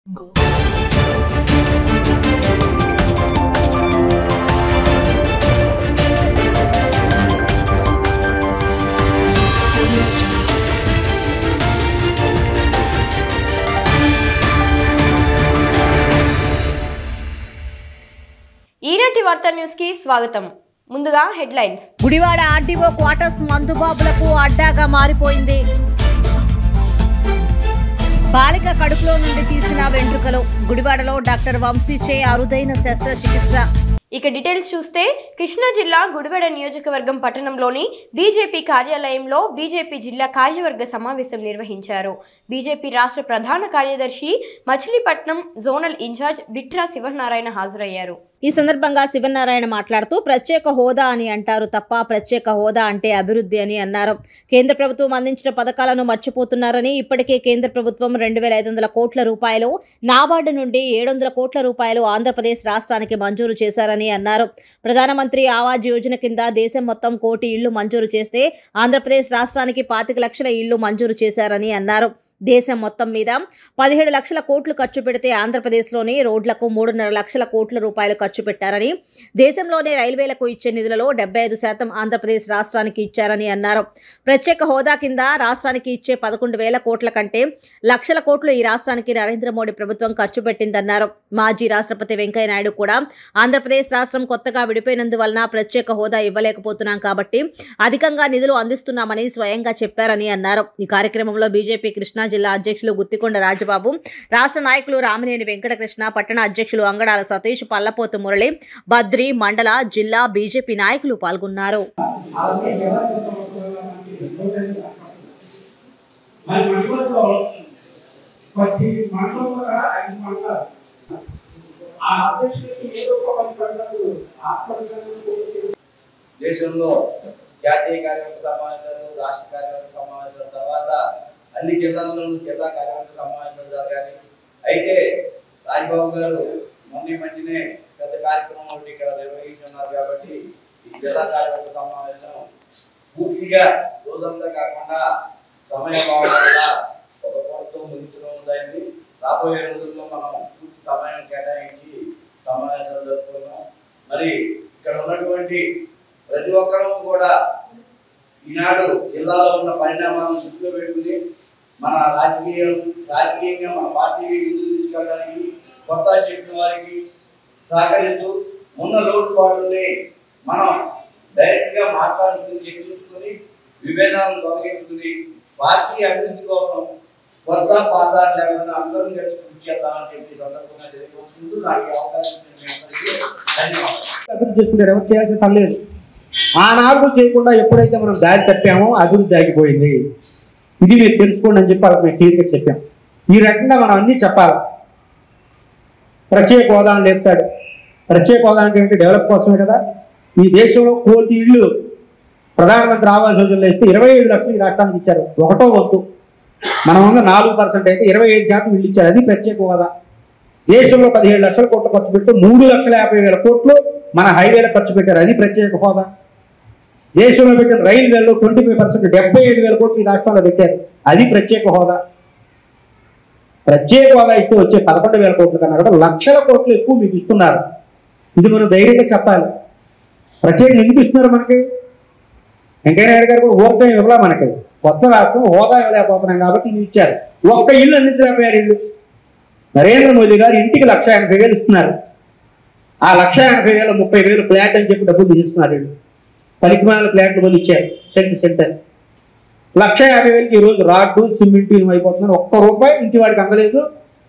ఈనాటి వార్తా న్యూస్ కి స్వాగతం ముందుగా హెడ్లైన్స్ గుడివాడ ఆర్డీఓ క్వార్టర్స్ మందుబాబులకు అడ్డాగా మారిపోయింది బాలిక కడుపులో నుండి తీసిన వెంట్రుకలు గుడివాడలో డాక్టర్ వంశీచే అరుదైన శస్త్రచికిత్స ఇక డీటెయిల్స్ చూస్తే కృష్ణా జిల్లా గుడివాడ నియోజకవర్గం పట్టణంలోని బీజేపీ కార్యాలయంలో బీజేపీ జిల్లా కార్యవర్గ సమావేశం నిర్వహించారు బీజేపీ రాష్ట్ర ప్రధాన కార్యదర్శి మచిలీపట్నం జోనల్ ఇన్ఛార్జ్ బిట్రా శివనారాయణ హాజరయ్యారు ఈ సందర్భంగా శివనారాయణ మాట్లాడుతూ ప్రత్యేక హోదా అని అంటారు తప్ప ప్రత్యేక హోదా అంటే అభివృద్ధి అని అన్నారు కేంద్ర ప్రభుత్వం అందించిన పథకాలను మర్చిపోతున్నారని ఇప్పటికే కేంద్ర ప్రభుత్వం రెండు వేల ఐదు వందల కోట్ల రూపాయలు నాబార్డు నుండి ఏడు వందల కోట్ల రూపాయలు ఆంధ్రప్రదేశ్ రాష్ట్రానికి మంజూరు చేశారని అన్నారు ప్రధానమంత్రి ఆవాజ్ యోజన కింద దేశం మొత్తం కోటి ఇళ్లు మంజూరు చేస్తే ఆంధ్రప్రదేశ్ రాష్ట్రానికి పాతిక లక్షల ఇళ్లు మంజూరు చేశారని అన్నారు దేశం మొత్తం మీద పదిహేడు లక్షల కోట్లు ఖర్చు పెడితే ఆంధ్రప్రదేశ్లోని రోడ్లకు మూడున్నర లక్షల కోట్ల రూపాయలు ఖర్చు పెట్టారని దేశంలోనే రైల్వేలకు ఇచ్చే నిధులలో డెబ్బై ఐదు శాతం ఆంధ్రప్రదేశ్ రాష్ట్రానికి ఇచ్చారని అన్నారు ప్రత్యేక హోదా కింద రాష్ట్రానికి ఇచ్చే పదకొండు వేల కోట్ల కంటే లక్షల కోట్లు ఈ రాష్ట్రానికి నరేంద్ర మోడీ ప్రభుత్వం ఖర్చు పెట్టిందన్నారు మాజీ రాష్ట్రపతి వెంకయ్య నాయుడు కూడా ఆంధ్రప్రదేశ్ రాష్ట్రం కొత్తగా విడిపోయినందువలన ప్రత్యేక హోదా ఇవ్వలేకపోతున్నాం కాబట్టి అధికంగా నిధులు అందిస్తున్నామని స్వయంగా చెప్పారని అన్నారు ఈ కార్యక్రమంలో బీజేపీ కృష్ణా జిల్లా అధ్యక్షులు గుత్తికొండ రాజబాబు రాష్ట్ర నాయకులు రామినేని వెంకటకృష్ణ పట్టణ అధ్యక్షులు అంగడాల సతీష్ పల్లపోతు మురళి బద్రి మండల జిల్లా బీజేపీ నాయకులు పాల్గొన్నారు మరి మండలంలో ప్రతి మండలం కూడా ఐదు మండలాలు ఆ అధ్యక్షుడికి ఏదో ఒక పది మండలాలు హాస్పిటల్ దేశంలో జాతీయ కార్యవర్గ సమావేశాలు రాష్ట్ర కార్యవర్గ సమావేశాల తర్వాత అన్ని జిల్లాల్లోనూ జిల్లా కార్యవర్గ సమావేశాలు జరగాలి అయితే రాజ్బాబు గారు మొన్న ఈ మధ్యనే పెద్ద కార్యక్రమం ఒకటి ఇక్కడ నిర్వహించున్నారు కాబట్టి ఈ జిల్లా కార్యవర్గ సమావేశం పూర్తిగా రోజంతా కాకుండా సమయ భావం వల్ల ఒక కోరితో ముగించడం ఉందండి రాబోయే రోజుల్లో మనం పూర్తి సమయం కేటాయించి సమావేశాలు జరుపుకున్నాం మరి ఇక్కడ ఉన్నటువంటి ప్రతి ఒక్కరూ కూడా ఈనాడు జిల్లాలో ఉన్న పరిణామాలను దృష్టిలో పెట్టుకుని మన రాజకీయం రాజకీయంగా మన పార్టీని ముందుకు తీసుకెళ్ళడానికి కొత్త చేసిన వారికి సహకరిస్తూ ఉన్న లోటుపాట్లని మనం డైరెక్ట్ గా మాట్లాడుకుని చర్చించుకుని విభేదాలను తొలగించుకుని పార్టీ అభివృద్ధి కోసం కొత్త పాతాలు లేకుండా అందరం కలిసి కృషి చేద్దామని చెప్పి ఈ సందర్భంగా తెలియపరుచుకుంటూ నాకు ఈ అవకాశం ఇచ్చిన మీ అందరికీ ధన్యవాదాలు అభివృద్ధి చేసుకుంటారు ఎవరు చేయాల్సిన పని లేదు ఆనాడు చేయకుండా ఎప్పుడైతే మనం దారి తప్పామో అభివృద్ధి ఆగిపోయింది ఇది మీరు తెలుసుకోండి అని చెప్పి వాళ్ళకి మేము క్లియర్గా చెప్పాం ఈ రకంగా మనం అన్నీ చెప్పాలి ప్రత్యేక హోదా అని లేపుతాడు ప్రత్యేక హోదా అంటే ఏంటి డెవలప్ కోసమే కదా ఈ దేశంలో కోటి ఇళ్ళు ప్రధానమంత్రి ఆవాస్ యోజనలో ఇస్తే ఇరవై ఐదు లక్షలు ఈ రాష్ట్రానికి ఇచ్చారు ఒకటో వంతు మనం ఉన్న నాలుగు పర్సెంట్ అయితే ఇరవై ఐదు శాతం ఇల్లు ఇచ్చారు అది ప్రత్యేక హోదా దేశంలో పదిహేడు లక్షల కోట్లు ఖర్చు పెట్టి మూడు లక్షల యాభై వేల కోట్లు మన హైవేలకు ఖర్చు పెట్టారు అది ప్రత్యేక హోదా దేశంలో పెట్టిన రైల్వేలో ట్వంటీ ఫైవ్ పర్సెంట్ డెబ్బై ఐదు వేల కోట్లు ఈ రాష్ట్రంలో పెట్టారు అది ప్రత్యేక హోదా ప్రత్యేక హోదా ఇస్తే వచ్చే పదకొండు వేల కోట్ల కన్నా కూడా లక్షల కోట్లు ఎక్కువ మీకు ఇస్తున్నారు ఇది మనం ధైర్యంగా చెప్పాలి ప్రత్యేకంగా ఎందుకు ఇస్తున్నారు మనకి వెంకయ్య నాయుడు గారు కూడా ఓకే ఇవ్వలే మనకి కొత్త రాష్ట్రం హోదా ఇవ్వలేకపోతున్నాం కాబట్టి ఇవి ఇచ్చారు ఒక్క ఇల్లు అందించలేకపోయారు ఇల్లు నరేంద్ర మోదీ గారు ఇంటికి లక్ష ఎనభై వేలు ఇస్తున్నారు ఆ లక్ష ఎనభై వేల ముప్పై వేలు ఫ్లాట్ అని చెప్పి డబ్బులు తీసుకున్నారు వీళ్ళు పనికిమాల ఫ్లాట్లు కొని ఇచ్చారు సెంట్ సెంటర్ లక్ష యాభై వేలకి ఈరోజు రాడ్డు సిమెంట్ ఇనుము అయిపోతున్నారు ఒక్క రూపాయి ఇంటి వాడికి అందలేదు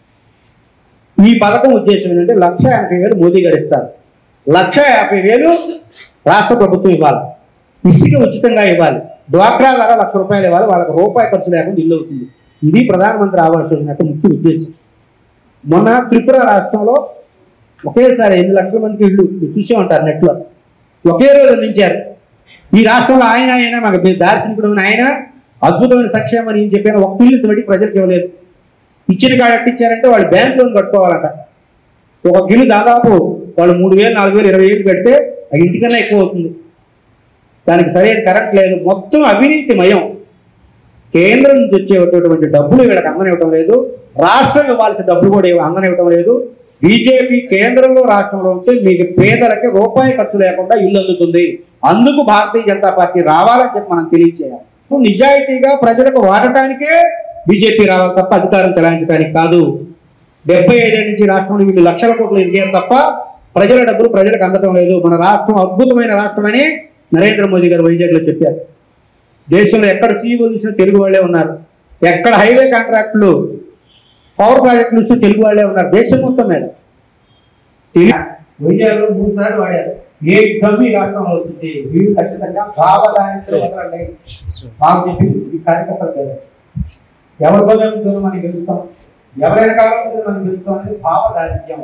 ఈ పథకం ఉద్దేశం ఏంటంటే లక్ష యాభై వేలు మోదీ గారు ఇస్తారు లక్ష యాభై వేలు రాష్ట్ర ప్రభుత్వం ఇవ్వాలి ఇసుక ఉచితంగా ఇవ్వాలి డ్వాక్రా ద్వారా లక్ష రూపాయలు ఇవ్వాలి వాళ్ళకి రూపాయి ఖర్చు లేకుండా ఇల్లు అవుతుంది ఇది ప్రధానమంత్రి ఆవాస్ యోజన యొక్క ముఖ్య ఉద్దేశం మొన్న త్రిపుర రాష్ట్రంలో ఒకేసారి ఎన్ని లక్షల మందికి ఇల్లు మీరు చూసే ఉంటారు నెట్లో ఒకే రోజు అందించారు ఈ రాష్ట్రంలో ఆయన ఆయన మాకు మీరు దారి చూపడం ఆయన అద్భుతమైన సంక్షేమం అని చెప్పాను ఒక్క ఇల్లు ఇంతవరకు ప్రజలకు ఇవ్వలేదు ఇచ్చిన కాడ ఇచ్చారంటే వాళ్ళు బ్యాంక్ లోన్ కట్టుకోవాలంట ఒక గిల్లు దాదాపు వాళ్ళు మూడు వేలు నాలుగు వేలు ఇరవై వేలు పెడితే ఆ ఇంటికన్నా ఎక్కువ అవుతుంది దానికి సరైన కరెంట్ లేదు మొత్తం అవినీతిమయం కేంద్రం నుంచి వచ్చేటటువంటి డబ్బులు వీళ్ళకి అందనివ్వటం లేదు రాష్ట్రం ఇవ్వాల్సిన డబ్బులు కూడా ఇవ్వ- అందనివ్వటం లేదు బీజేపీ కేంద్రంలో రాష్ట్రంలో ఉంటే మీకు పేదలకి రూపాయి ఖర్చు లేకుండా ఇల్లు అందుతుంది అందుకు భారతీయ జనతా పార్టీ రావాలని చెప్పి మనం తెలియచేయాలి ఇప్పుడు నిజాయితీగా ప్రజలకు వాడటానికే బీజేపీ రావాలి తప్ప అధికారం చెలాయించడానికి కాదు డెబ్బై ఐదేళ్ళ నుంచి రాష్ట్రంలో వీళ్ళు లక్షల కోట్లు ఇరిగారు తప్ప ప్రజల డబ్బులు ప్రజలకు అందటం లేదు మన రాష్ట్రం అద్భుతమైన రాష్ట్రమని నరేంద్ర మోదీ గారు వైజాగ్లో చెప్పారు దేశంలో ఎక్కడ సీఈఓ చూసినా తెలుగు వాళ్ళే ఉన్నారు ఎక్కడ హైవే కాంట్రాక్టులు పవర్ ప్రాజెక్టులు చూసినా తెలుగు వాళ్ళే ఉన్నారు దేశం మొత్తం మీద తెలి- వైజాగ్లో మూడు సార్లు వాడారు ఏ యుద్ధం ఈ రాష్ట్రంలో వచ్చింది వీళ్ళు ఖచ్చితంగా భావదాయంతో వదలండి మాకు చెప్పింది ఈ కార్యకర్తలు కదా ఎవరి బలం ఉంటుందో మనం గెలుస్తాం ఎవరైనా కావాలంటే మనం గెలుస్తాం అనేది భావదారిద్ర్యం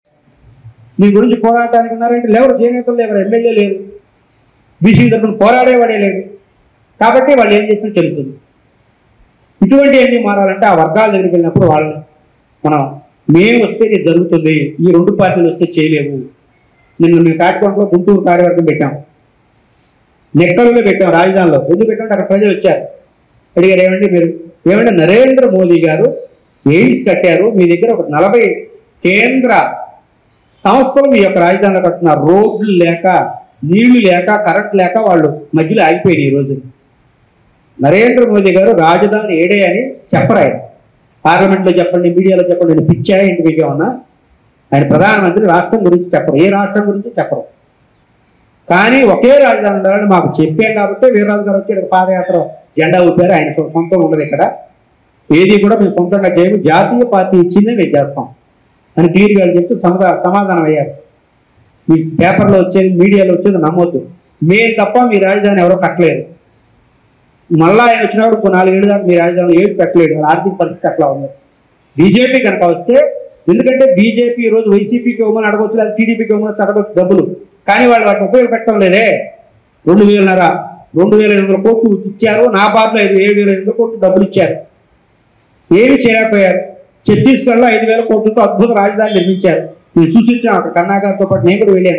మీ గురించి పోరాటానికి ఉన్నారంటే లేవరు చేనేతలు లేవరు ఎమ్మెల్యే లేరు బీసీ తరఫున పోరాడేవాడే లేడు కాబట్టి వాళ్ళు ఏం చేసినా చెల్లుతుంది ఇటువంటి ఏంటి మారాలంటే ఆ వర్గాల దగ్గరికి వెళ్ళినప్పుడు వాళ్ళని మనం మేము వస్తే ఇది జరుగుతుంది ఈ రెండు పార్టీలు వస్తే చేయలేము నిన్న మేము కాటికొండలో గుంటూరు కార్యవర్గం పెట్టాం నెక్కలలో పెట్టాం రాజధానిలో ఎందుకు పెట్టామంటే అక్కడ ప్రజలు వచ్చారు అడిగారు ఏమండి మీరు ఏమంటే నరేంద్ర మోదీ గారు ఎయిమ్స్ కట్టారు మీ దగ్గర ఒక నలభై కేంద్ర సంస్థలు మీ యొక్క రాజధానిలో కట్టున్నారు రోడ్లు లేక నీళ్లు లేక కరెంట్ లేక వాళ్ళు మధ్యలో ఆగిపోయినాయి ఈ రోజు నరేంద్ర మోదీ గారు రాజధాని ఏడే అని చెప్పరు ఆయన పార్లమెంట్లో చెప్పండి మీడియాలో చెప్పండి నేను పిచ్చా ఏంటి మీకు ఏమన్నా ఆయన ప్రధానమంత్రి రాష్ట్రం గురించి చెప్పరు ఏ రాష్ట్రం గురించి చెప్పరు కానీ ఒకే రాజధాని ఉండాలని మాకు చెప్పాం కాబట్టి వీర్రాజు గారు వచ్చి ఇక్కడ పాదయాత్ర జెండా ఊపారు ఆయన సొ- సొంతం ఉండదు ఇక్కడ ఏది కూడా మేము సొంతంగా చేయము జాతీయ పార్టీ ఇచ్చిందే మేము చేస్తాం అని క్లియర్గా చెప్తూ సమా సమాధానం అయ్యారు మీ పేపర్లో వచ్చేది మీడియాలో వచ్చేది నమ్మొద్దు మేము తప్ప మీ రాజధాని ఎవరో కట్టలేరు మళ్ళా ఆయన వచ్చినప్పుడు ఇంకో నాలుగేళ్ళు దాకా మీ రాజధాని ఏడు పెట్టలేడు వాళ్ళ ఆర్థిక పరిస్థితి అట్లా ఉంది బీజేపీ కనుక వస్తే ఎందుకంటే బీజేపీ ఈ రోజు వైసీపీకి ఇవ్వమని అడగొచ్చు లేదా టీడీపీకి ఇవ్వమని అడగొచ్చు డబ్బులు కానీ వాళ్ళు వాటిని ఉపయోగపెట్టడం లేదే రెండు వేలన్నర రెండు వేల ఐదు వందల కోట్లు ఇచ్చారు నా బాధలో ఐదు ఏడు వేల ఐదు వందల కోట్లు డబ్బులు ఇచ్చారు ఏమి చేయలేకపోయారు ఛత్తీస్గఢ్లో ఐదు వేల కోట్లతో అద్భుత రాజధాని నిర్మించారు నేను చూసి వచ్చాను అక్కడ కర్ణాటకతో పాటు నేను కూడా వెళ్ళాను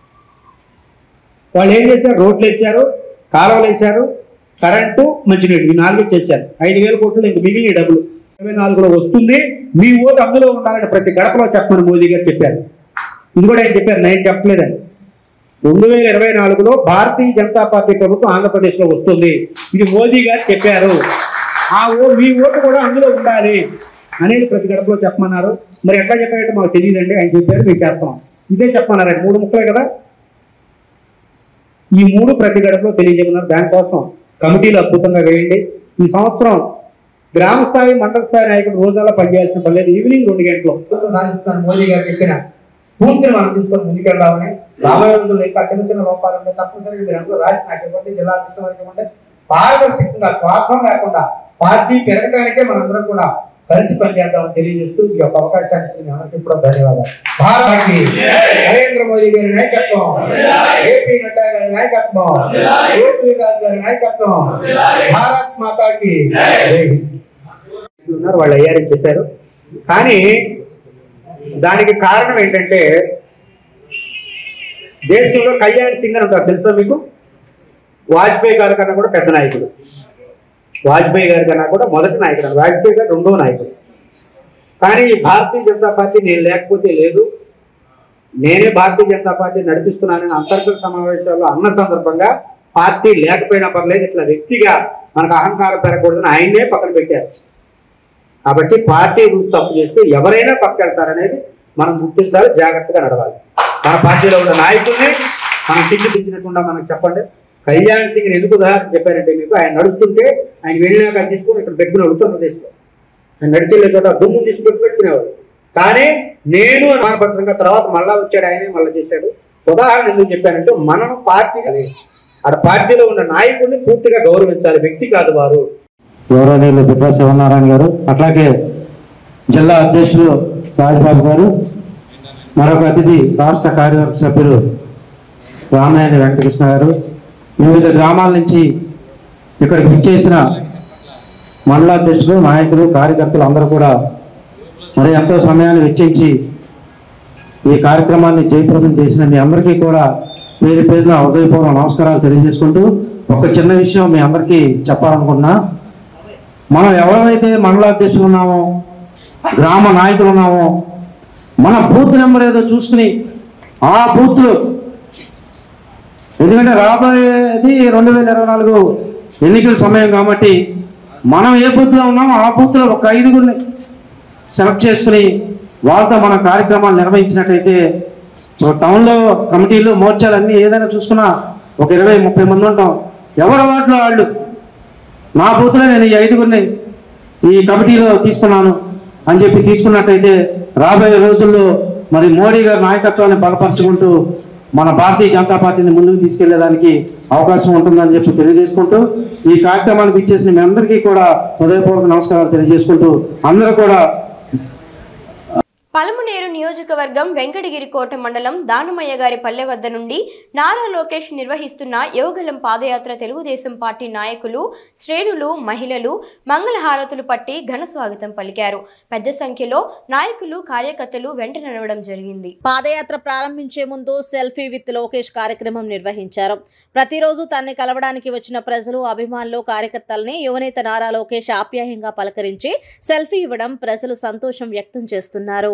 వాళ్ళు ఏం చేశారు రోడ్లు వేశారు కాలువలు వేశారు కరెంటు మంచినీళ్ళు ఈ నాలుగు చేశారు ఐదు వేల కోట్లు ఇంక మిగిలిన డబ్బులు ఇరవై నాలుగులో వస్తుంది మీ ఓటు అందులో ఉండాలని ప్రతి గడపలో చెప్పమని మోదీ గారు చెప్పారు ఇది కూడా ఆయన చెప్పారు నేను చెప్పలేదని రెండు వేల ఇరవై నాలుగులో భారతీయ జనతా పార్టీ ప్రభుత్వం ఆంధ్రప్రదేశ్లో వస్తుంది ఇది మోదీ గారు చెప్పారు ఆ ఓ మీ ఓటు కూడా అందులో ఉండాలి అనేది ప్రతి గడపలో చెప్పమన్నారు మరి ఎట్లా చెప్పారంటే మాకు తెలియదండి ఆయన చెప్పారు మేము చేస్తాం ఇదే చెప్పమన్నారు ఆయన మూడు ముక్కలే కదా ఈ మూడు ప్రతి గడపలో తెలియజేయమన్నారు దానికోసం కమిటీలు అద్భుతంగా వేయండి ఈ సంవత్సరం గ్రామ స్థాయి మండల స్థాయి నాయకుడు రోజాలా పనిచేయాల్సిన పని లేదు ఈవినింగ్ రెండు గంటలు సాధిస్తున్నాను మోదీ గారు చెప్పిన స్ఫూర్తిని మనం తీసుకొని ముందుకెళ్దామని రాబోయే రోజుల్లో ఇంకా చిన్న చిన్న లోపాలు ఉంటే తప్పనిసరిగా మీరు అందరూ రాసి నాకు ఇవ్వండి జిల్లా అధిష్టానం వారికి ఇవ్వండి పారదర్శకంగా స్వార్థం లేకుండా పార్టీ పెరగడానికే మనందరం కూడా కలిసి పనిచేద్దామని తెలియజేస్తూ ఈ యొక్క అవకాశాన్ని ఇచ్చిన మీ అందరికీ కూడా ధన్యవాదాలు భారత్కి నరేంద్ర మోదీ గారి నాయకత్వం ఏపీ నడ్డా గారి నాయకత్వం ఏపీ రాజు గారి నాయకత్వం భారత్ మాతాకి జై హింద్. ఉన్నారు వాళ్ళు అయ్యారని చెప్పారు కానీ దానికి కారణం ఏంటంటే దేశంలో కళ్యాణ్ సింగ్ అని ఉంటారు తెలుసా మీకు వాజ్పేయి గారి కన్నా కూడా పెద్ద నాయకుడు వాజ్పేయి గారి కన్నా కూడా మొదటి నాయకుడు వాజ్పేయి గారు రెండో నాయకుడు కానీ ఈ భారతీయ జనతా పార్టీ నేను లేకపోతే లేదు నేనే భారతీయ జనతా పార్టీ నడిపిస్తున్నానని అంతర్గత సమావేశాల్లో అన్న సందర్భంగా పార్టీ లేకపోయినా పర్లేదు ఇట్లా వ్యక్తిగా మనకు అహంకారం పెరగకూడదని ఆయన్నే పక్కన పెట్టారు కాబట్టి పార్టీ రూల్స్ తప్పు చేస్తే ఎవరైనా పక్కకెళ్తారనేది మనం గుర్తించాలి జాగ్రత్తగా నడవాలి మన పార్టీలో ఉన్న నాయకుల్ని మనం తిండి తించినట్టుండా మనకు చెప్పండి కళ్యాణ్ సింగ్ ఎందుకు ఉదాహరణ చెప్పారంటే మీకు ఆయన నడుస్తుంటే ఆయన వెళ్ళినాక అది తీసుకొని ఇక్కడ పెట్టుకునే ఉత్తరప్రదేశ్లో ఆయన నడిచెళ్ళే చోట దుమ్ము తీసి పెట్టి పెట్టుకునేవాడు కానీ నేను మానపత్రంగా తర్వాత మళ్ళా వచ్చాడు ఆయనే మళ్ళీ చేశాడు ఉదాహరణ ఎందుకు చెప్పానంటే మనం పార్టీ ఆడ పార్టీలో ఉన్న నాయకుడిని పూర్తిగా గౌరవించాలి వ్యక్తి కాదు వారు గౌరవనీయులు దుబ్బా శివనారాయణ గారు అట్లాగే జిల్లా అధ్యక్షులు రాజబాబు గారు మరొక అతిథి రాష్ట్ర కార్యవర్గ సభ్యులు రామాయణ వెంకటకృష్ణ గారు వివిధ గ్రామాల నుంచి ఇక్కడికి విచ్చేసిన మండల అధ్యక్షులు నాయకులు కార్యకర్తలు అందరూ కూడా మరి ఎంతో సమయాన్ని వెచ్చించి ఈ కార్యక్రమాన్ని జయప్రదం చేసిన మీ అందరికీ కూడా పేరు పేరున హృదయపూర్వక నమస్కారాలు తెలియజేసుకుంటూ ఒక చిన్న విషయం మీ అందరికీ చెప్పాలనుకుంటున్నా మనం ఎవరైతే మండలాధ్యక్షులు ఉన్నామో గ్రామ నాయకులు ఉన్నామో మన బూత్ నెంబర్ ఏదో చూసుకుని ఆ బూత్ ఎందుకంటే రాబోయేది రెండు వేల ఇరవై నాలుగు ఎన్నికల సమయం కాబట్టి మనం ఏ బూత్లో ఉన్నామో ఆ బూత్లో ఒక ఐదుగురిని సెలెక్ట్ చేసుకుని వాళ్ళతో మన కార్యక్రమాలు నిర్వహించినట్టయితే ఇప్పుడు టౌన్లో కమిటీలు మోర్చాలు అన్నీ ఏదైనా చూసుకున్నా ఒక ఇరవై ముప్పై మంది ఉంటాం ఎవరి వాటిలో వాళ్ళు నా బూత్లో నేను ఈ ఐదుగురిని ఈ కమిటీలో తీసుకున్నాను అని చెప్పి తీసుకున్నట్టయితే రాబోయే రోజుల్లో మరి మోడీ గారి నాయకత్వాన్ని బలపరచుకుంటూ మన భారతీయ జనతా పార్టీని ముందుకు తీసుకెళ్లేదానికి అవకాశం ఉంటుందని చెప్పి తెలియజేసుకుంటూ ఈ కార్యక్రమానికి ఇచ్చేసిన మీ అందరికీ కూడా హృదయపూర్వక నమస్కారాలు తెలియజేసుకుంటూ అందరూ కూడా పలమనేరు నియోజకవర్గం వెంకటగిరి కోట మండలం దానమయ్య గారి పల్లె వద్ద నుండి నారా లోకేష్ నిర్వహిస్తున్న యోగలం పాదయాత్ర తెలుగుదేశం పార్టీ నాయకులు శ్రేణులు మహిళలు మంగళహారతులు పట్టి ఘన స్వాగతం పలికారు పెద్ద సంఖ్యలో నాయకులు కార్యకర్తలు వెంట నడవడం జరిగింది పాదయాత్ర ప్రారంభించే ముందు సెల్ఫీ విత్ లోకేష్ కార్యక్రమం నిర్వహించారు ప్రతిరోజు తనని కలవడానికి వచ్చిన ప్రజలు అభిమానులు కార్యకర్తల్ని యువనేత నారా లోకేష్ ఆప్యాయంగా పలకరించి సెల్ఫీ ఇవ్వడం ప్రజలు సంతోషం వ్యక్తం చేస్తున్నారు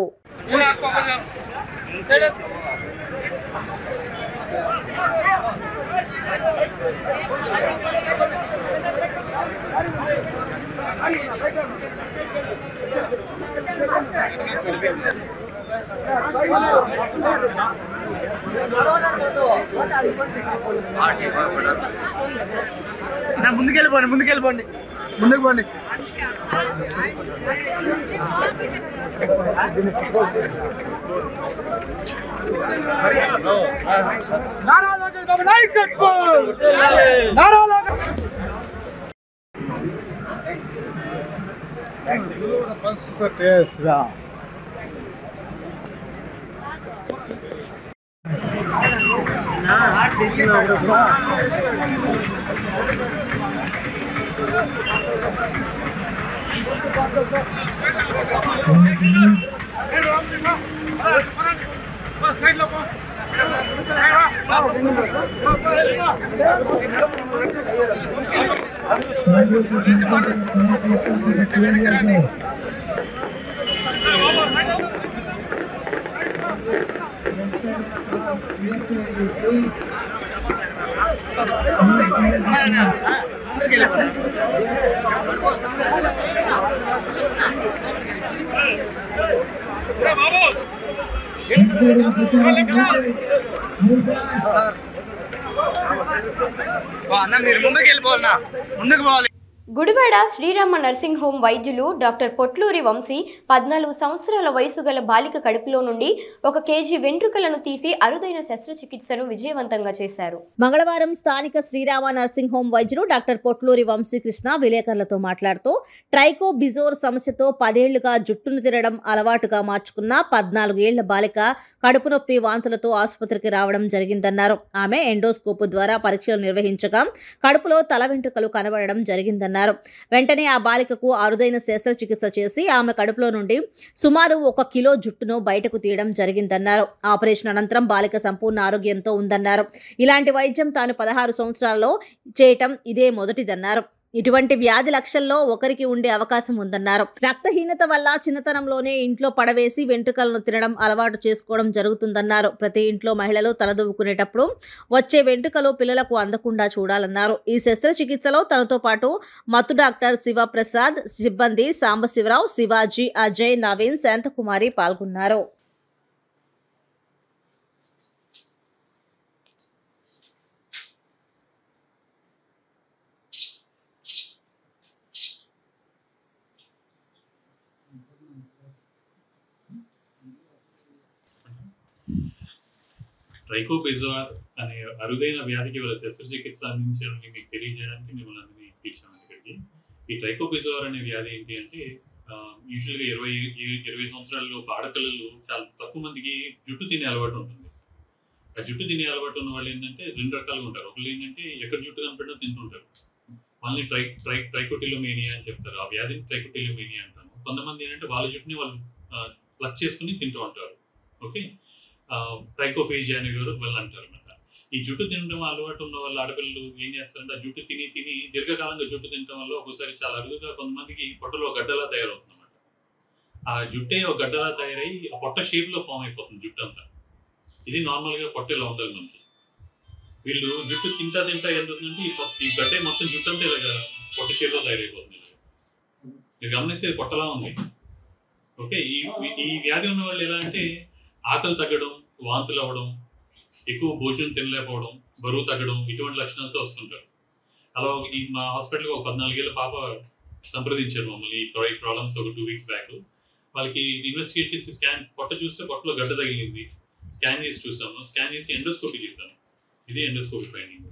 ముందుకెళ్ళిపోండి ముందుకెళ్ళిపోండి ముందుకు పోండి నారా లోకేష్ బాబు నాయకత్వం నారా లోకేష్ అన్న మీరు ముందుకు వెళ్ళిపోవాలన్నా ముందుకు పోవాలి గుడివాడ శ్రీరామ నర్సింగ్ హోమ్ వైద్యులు డాక్టర్ పొట్లూరి వంశీ పద్నాలుగు సంవత్సరాల వయసు గల బాలిక కడుపులో నుండి ఒక కేజీ వెంట్రుకలను తీసి అరుదైన శస్త్రచికిత్సను విజయవంతంగా చేశారు మంగళవారం స్థానిక శ్రీరామ నర్సింగ్ హోం వైద్యులు డాక్టర్ పొట్లూరి వంశీకృష్ణ విలేకరులతో మాట్లాడుతూ ట్రైకో బిజోర్ సమస్యతో పదేళ్లుగా జుట్టును తినడం అలవాటుగా మార్చుకున్న పద్నాలుగేళ్ల బాలిక కడుపు నొప్పి వాంతులతో ఆసుపత్రికి రావడం జరిగిందన్నారు ఆమె ఎండోస్కోప్ ద్వారా పరీక్షలు నిర్వహించగా కడుపులో తల వెంట్రుకలు కనబడడం జరిగిందన్నారు వెంటనే ఆ బాలికకు అరుదైన శస్త్రచికిత్స చేసి ఆమె కడుపులో నుండి సుమారు ఒక కిలో జుట్టును బయటకు తీయడం జరిగిందన్నారు ఆపరేషన్ అనంతరం బాలిక సంపూర్ణ ఆరోగ్యంతో ఉందన్నారు ఇలాంటి వైద్యం తాను పదహారు సంవత్సరాల్లో చేయటం ఇదే మొదటిదన్నారు ఇటువంటి వ్యాధి లక్షల్లో ఒకరికి ఉండే అవకాశం ఉందన్నారు రక్తహీనత వల్ల చిన్నతనంలోనే ఇంట్లో పడవేసి వెంట్రుకలను తినడం అలవాటు చేసుకోవడం జరుగుతుందన్నారు ప్రతి ఇంట్లో మహిళలు తలదువ్వుకునేటప్పుడు వచ్చే వెంట్రుకలు పిల్లలకు అందకుండా చూడాలన్నారు ఈ శస్త్రచికిత్సలో తనతో పాటు మత్తు డాక్టర్ శివప్రసాద్ సిబ్బంది సాంబశివరావు శివాజీ అజయ్ నవీన్ శాంతకుమారి పాల్గొన్నారు ట్రైకోబెజార్ అనే అరుదైన వ్యాధికి వాళ్ళ శస్త్రచికిత్స అందించడానికి మీకు తెలియజేయడానికి మిమ్మల్ని అందరినీ పిలిచాము ఇక్కడికి ఈ ట్రైకోబెజార్ అనే వ్యాధి ఏంటి అంటే యూజువల్గా ఇరవై ఇరవై సంవత్సరాల్లో ఆడపిల్లలు చాలా తక్కువ మందికి జుట్టు తినే అలవాటు ఉంటుంది ఆ జుట్టు తినే అలవాటు ఉన్న వాళ్ళు ఏంటంటే రెండు రకాలుగా ఉంటారు ఒకళ్ళు ఏంటంటే ఎక్కడ జుట్టు కనపడినా తింటుంటారు వాళ్ళని ట్రై ట్రై ట్రైకోటిలోమేనియా అని చెప్తారు ఆ వ్యాధిని ట్రైకోటిలోమేనియా అంటారు కొంతమంది ఏంటంటే వాళ్ళ జుట్టుని వాళ్ళు ప్లక్ చేసుకుని తింటూ ఉంటారు ఓకే ట్రైకోఫేజియా అనే కూడా వాళ్ళు అంటారు అనమాట ఈ జుట్టు తినడం అలవాటు ఉన్న వాళ్ళ ఆడపిల్లలు ఏం చేస్తారంటే ఆ జుట్టు తిని తిని దీర్ఘకాలంగా జుట్టు తినడం వల్ల ఒకసారి చాలా అరుదుగా కొంతమందికి పొట్టలో గడ్డలా తయారవుతుంది అనమాట ఆ జుట్టే ఒక గడ్డలా తయారై ఆ పొట్ట షేప్ లో ఫామ్ అయిపోతుంది జుట్టు అంతా ఇది నార్మల్ గా పొట్ట ఇలా ఉండాలి మనకి వీళ్ళు జుట్టు తింటా తింటా ఏంటంటే ఈ పొట్ట- ఈ గడ్డే మొత్తం జుట్టు అంతా ఇలాగా పొట్ట షేప్ లో తయారైపోతుంది ఇలాగా. మీరు గమనిస్తే ఇది పొట్టలా ఉంది ఓకే ఈ ఈ వ్యాధి ఉన్న వాళ్ళు ఎలా అంటే ఆకలి తగ్గడం వాంతులు అవ్వడం ఎక్కువ భోజనం తినలేకపోవడం బరువు తగ్గడం ఇటువంటి లక్షణాలతో వస్తుంటారు అలా ఈ మా హాస్పిటల్కి ఒక పద్నాలుగేళ్ళ పాప సంప్రదించారు మమ్మల్ని ఈ ప్రా- ఈ ప్రాబ్లమ్స్ ఒక టూ వీక్స్ బ్యాక్ వాళ్ళకి ఇన్వెస్టిగేట్ చేసి స్కాన్ పొట్ట చూస్తే పొట్టలో గడ్డ తగిలింది స్కాన్ చేసి చూసాము స్కాన్ చేసి ఎండోస్కోపీ చేశాము ఇది ఎండోస్కోపీ ఫైండింగ్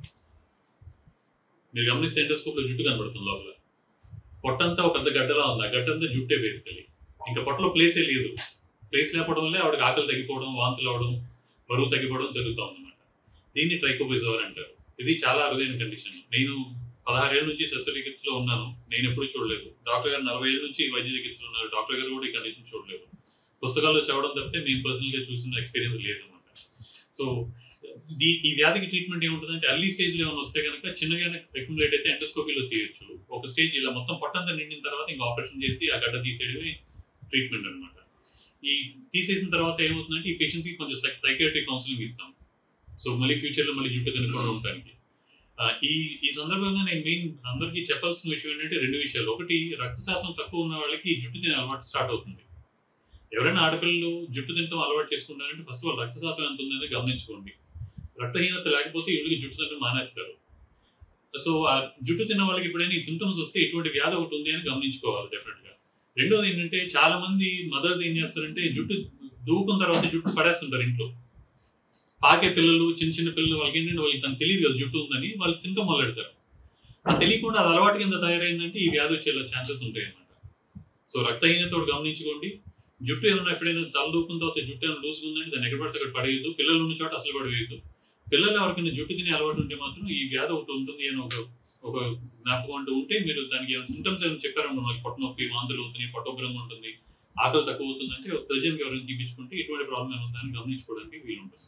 మీరు గమనిస్తే ఎండోస్కోప్ లో జుట్టు కనబడుతుంది లోపల పొట్టంతా ఒక పెద్ద గడ్డలా ఉంది ఆ గడ్డంతా జుట్టే బేసికలీ ఇంకా పొట్టలో ప్లేసే లేదు ప్లేస్ లేకపోవడం వల్లే ఆవిడకి ఆకలి తగ్గిపోవడం వాంతులు అవడం బరువు తగ్గిపోవడం జరుగుతూ ఉందన్నమాట దీన్ని ట్రైకోబిజోర్ అంటారు ఇది చాలా అరుదైన కండిషన్ నేను పదహారేళ్ళ నుంచి శస్త్రచికిత్సలో ఉన్నాను నేను ఎప్పుడు చూడలేదు డాక్టర్ గారు నలభై ఏళ్ళ నుంచి వైద్య చికిత్సలో ఉన్నారు డాక్టర్ గారు కూడా ఈ కండిషన్ చూడలేదు పుస్తకాల్లో చదవడం తప్పితే మేము పర్సనల్ గా చూసిన ఎక్స్పీరియన్స్ లేదన్నమాట సో ఈ ఈ వ్యాధికి ట్రీట్మెంట్ ఏముంటుందంటే అర్లీ స్టేజ్ లో ఏమైనా వస్తే కనుక చిన్నగానే అక్యుములేట్ అయితే ఎండోస్కోపీలో తీయొచ్చు ఒక స్టేజ్ ఇలా మొత్తం పొట్టంతా నిండిన తర్వాత ఇంకా ఆపరేషన్ చేసి ఆ గడ్డ తీసేయడమే ట్రీట్మెంట్ అన్నమాట ఈ తీసేసిన తర్వాత ఏమవుతుందంటే ఈ పేషెంట్స్ కి కొంచెం సైకాట్రిక్ కౌన్సిలింగ్ ఇస్తాం సో మళ్ళీ ఫ్యూచర్ లో మళ్ళీ జుట్టు తినకుండా ఉండడానికి ఆ, ఈ ఈ సందర్భంగా నేను మెయిన్ అందరికీ చెప్పాల్సిన విషయం ఏంటంటే రెండు విషయాలు ఒకటి రక్తశాతం తక్కువ ఉన్న వాళ్ళకి జుట్టు తినే అలవాటు స్టార్ట్ అవుతుంది ఎవరైనా ఆడపిల్లలు జుట్టు తినడం అలవాటు చేసుకుంటారంటే ఫస్ట్ వాళ్ళు రక్తశాతం ఎంత ఉందని గమనించుకోండి రక్తహీనత లేకపోతే వీళ్ళకి జుట్టు తినడం మానేస్తారు సో ఆ జుట్టు తిన్న వాళ్ళకి ఎప్పుడైనా ఈ సిమ్టమ్స్ వస్తే ఇటువంటి వ్యాధి ఒకటి ఉంది అని గమనించుకోవాలి డెఫినెట్ గా రెండోది ఏంటంటే చాలా మంది మదర్స్ ఏం చేస్తారంటే జుట్టు దూకున్న తర్వాత జుట్టు పడేస్తుంటారు ఇంట్లో పాకే పిల్లలు చిన్న చిన్న పిల్లలు వాళ్ళకి ఏంటంటే వాళ్ళకి తనకు తెలియదు కదా జుట్టు ఉందని వాళ్ళు తినడం మొదలెడతారు అది తెలియకుండా అది అలవాటు కింద తయారైందంటే ఈ వ్యాధి వచ్చే ఛాన్సెస్ ఉంటాయి అన్నమాట సో రక్తహీనత ఒకటి గమనించుకోండి జుట్టు ఏమైనా ఎప్పుడైనా తల దూకున్న తర్వాత జుట్టు ఏమైనా లూజ్గా ఉందంటే దాన్ని ఎక్కడ పడితే అక్కడ పడేయద్దు పిల్లలు ఉన్న చోట అసలు పడవేయద్దు పిల్లలు ఎవరికైనా జుట్టు తినే అలవాటు ఉంటే మాత్రం ఈ వ్యాధి ఒకటి ఉంటుంది అని ఒక ఒక జ్ఞాపకం అంటూ ఉంటే మీరు దానికి ఏమైనా సిమ్టమ్స్ ఏమైనా చెప్పారమ్మా నాకు పొట్ట నొప్పి వాంతులు అవుతున్నాయి పొట్టోగ్రం ఉంటుంది ఆకలి తక్కువ అవుతుందంటే ఒక సర్జన్ ఎవరైనా చూపించుకుంటే ఇటువంటి ప్రాబ్లం ఏమైనా ఉందని గమనించుకోవడానికి వీలు ఉంటుంది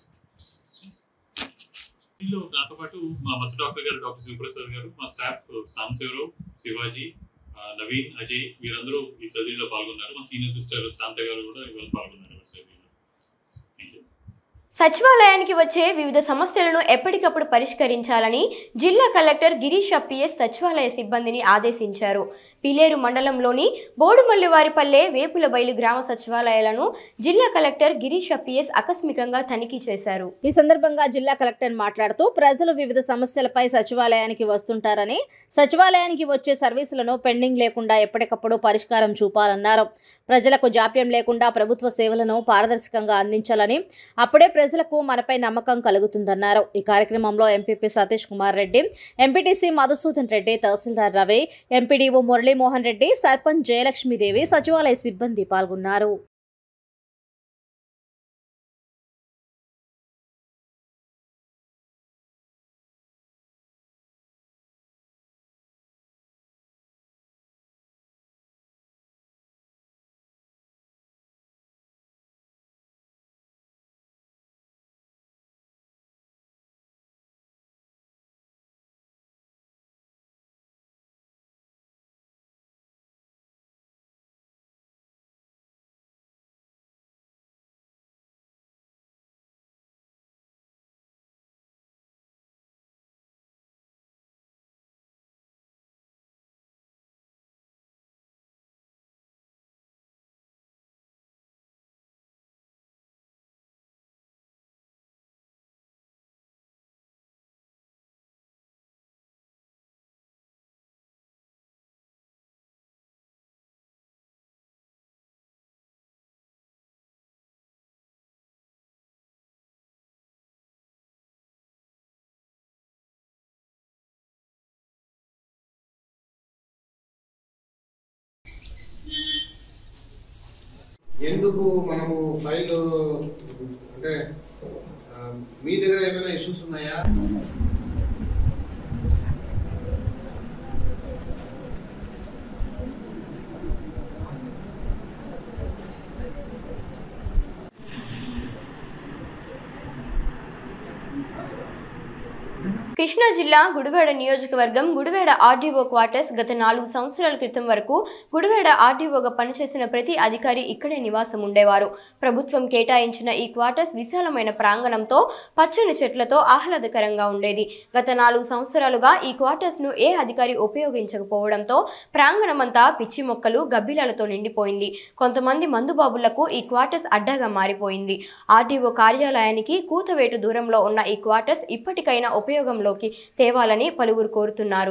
వీళ్ళు నాతో పాటు మా మధ్య డాక్టర్ గారు డాక్టర్ శివప్రసాద్ గారు మా స్టాఫ్ సాంశివరావు శివాజీ ఆ, నవీన్ అజయ్ వీరందరూ ఈ సర్జరీలో పాల్గొన్నారు మా సీనియర్ సిస్టర్ శాంత గారు కూడా ఇవాళ పాల్గొన్నారు ఈ సర్జరీలో థ్యాంక్ యూ సచివాలయానికి వచ్చే వివిధ సమస్యలను ఎప్పటికప్పుడు పరిష్కరించాలని జిల్లా కలెక్టర్ గిరీష్ పిఎస్ సచివాలయ సిబ్బందిని ఆదేశించారు పిలేరు మండలంలోని బోడుమల్లివారిపల్లె వేపుల బయలు గ్రామ సచివాలయాలను జిల్లా కలెక్టర్ గిరీష్ పిఎస్ ఆకస్మికంగా తనిఖీ చేశారు ఈ సందర్భంగా జిల్లా కలెక్టర్ మాట్లాడుతూ ప్రజలు వివిధ సమస్యలపై సచివాలయానికి వస్తుంటారని సచివాలయానికి వచ్చే సర్వీసులను పెండింగ్ లేకుండా ఎప్పటికప్పుడు పరిష్కారం చూపాలన్నారు ప్రజలకు జాప్యం లేకుండా ప్రభుత్వ సేవలను పారదర్శకంగా అందించాలని అప్పుడే ప్రజలకు మనపై నమ్మకం కలుగుతుందన్నారు ఈ కార్యక్రమంలో MPP Satish Kumar Reddy MPTC Madhusudan Reddy tahsildar Ravi MPDO Muralimohan Reddy sarpanch Jayalakshmidevi సచివాలయ సిబ్బంది పాల్గొన్నారు ఎందుకు మనము ఫైల్ అంటే ఆ, మీ దగ్గర ఏమైనా ఇష్యూస్ ఉన్నాయా కృష్ణా జిల్లా గుడివాడ నియోజకవర్గం గుడివాడ ఆర్డీఓ క్వార్టర్స్ గత నాలుగు సంవత్సరాల క్రితం వరకు గుడివాడ ఆర్డీఓగా పనిచేసిన ప్రతి అధికారి ఇక్కడే నివాసం ఉండేవారు ప్రభుత్వం కేటాయించిన ఈ క్వార్టర్స్ విశాలమైన ప్రాంగణంతో పచ్చని చెట్లతో ఆహ్లాదకరంగా ఉండేది గత నాలుగు సంవత్సరాలుగా ఈ క్వార్టర్స్ ను ఏ అధికారి ఉపయోగించకపోవడంతో ప్రాంగణమంతా పిచ్చి మొక్కలు గబ్బిలాలతో నిండిపోయింది కొంతమంది మందుబాబులకు ఈ క్వార్టర్స్ అడ్డాగా మారిపోయింది ఆర్డీఓ కార్యాలయానికి కూతవేటు దూరంలో ఉన్న ఈ క్వార్టర్స్ ఇప్పటికైనా ఉపయోగంలోకి తేవాలని పలువురు కోరుతున్నారు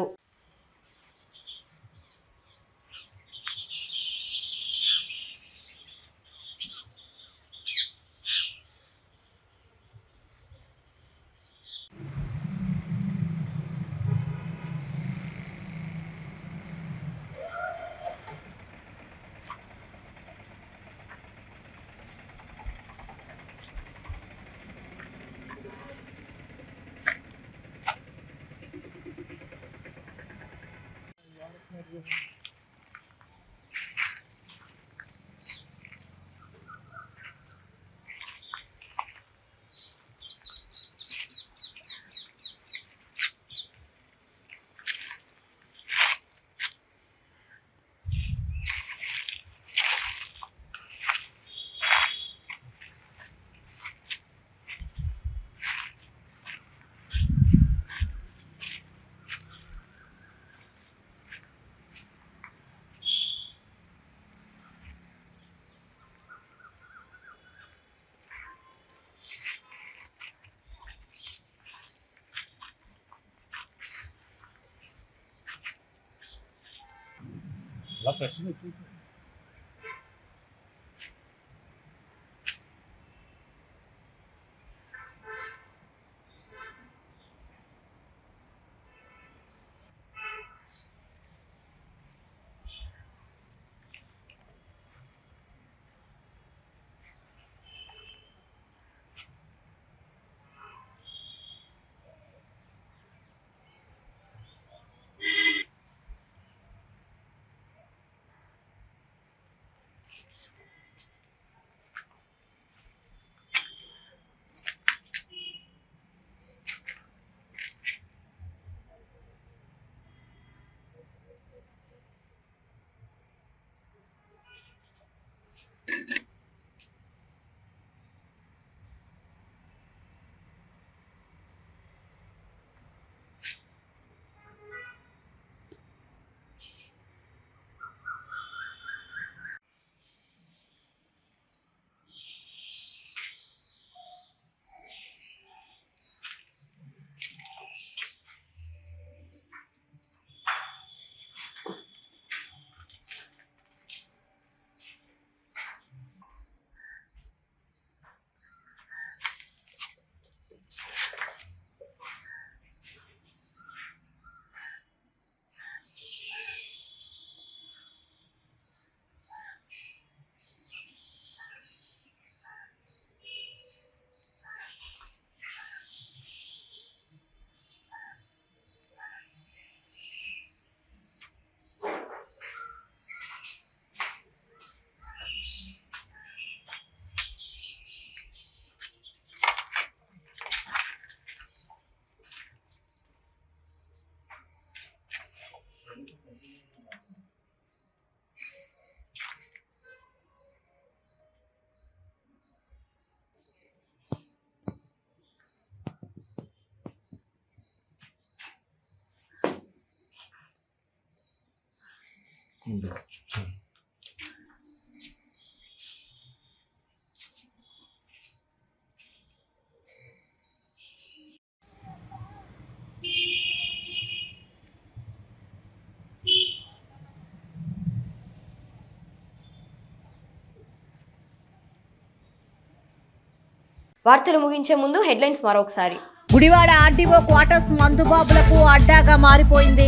వార్తలు ముగించే ముందు హెడ్లైన్స్ మరొకసారి గుడివాడ ఆర్డీఓ క్వార్టర్స్ మందుబాబులకు అడ్డాగా మారిపోయింది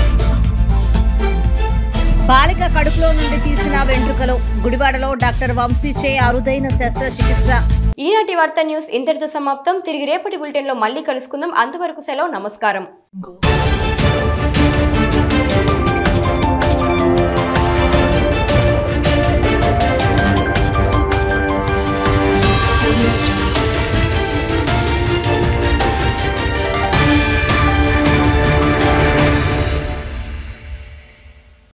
బాలిక కడుపులో నుండి తీసిన వెంట్రుకలు గుడివాడలో డాక్టర్ వంశీచే అరుదైన శస్త్రచికిత్స ఈనాటి వార్త న్యూస్ ఇంతటితో సమాప్తం తిరిగి రేపటి బులెటిన్లో మళ్ళీ కలుసుకుందాం అంతవరకు సెలవు నమస్కారం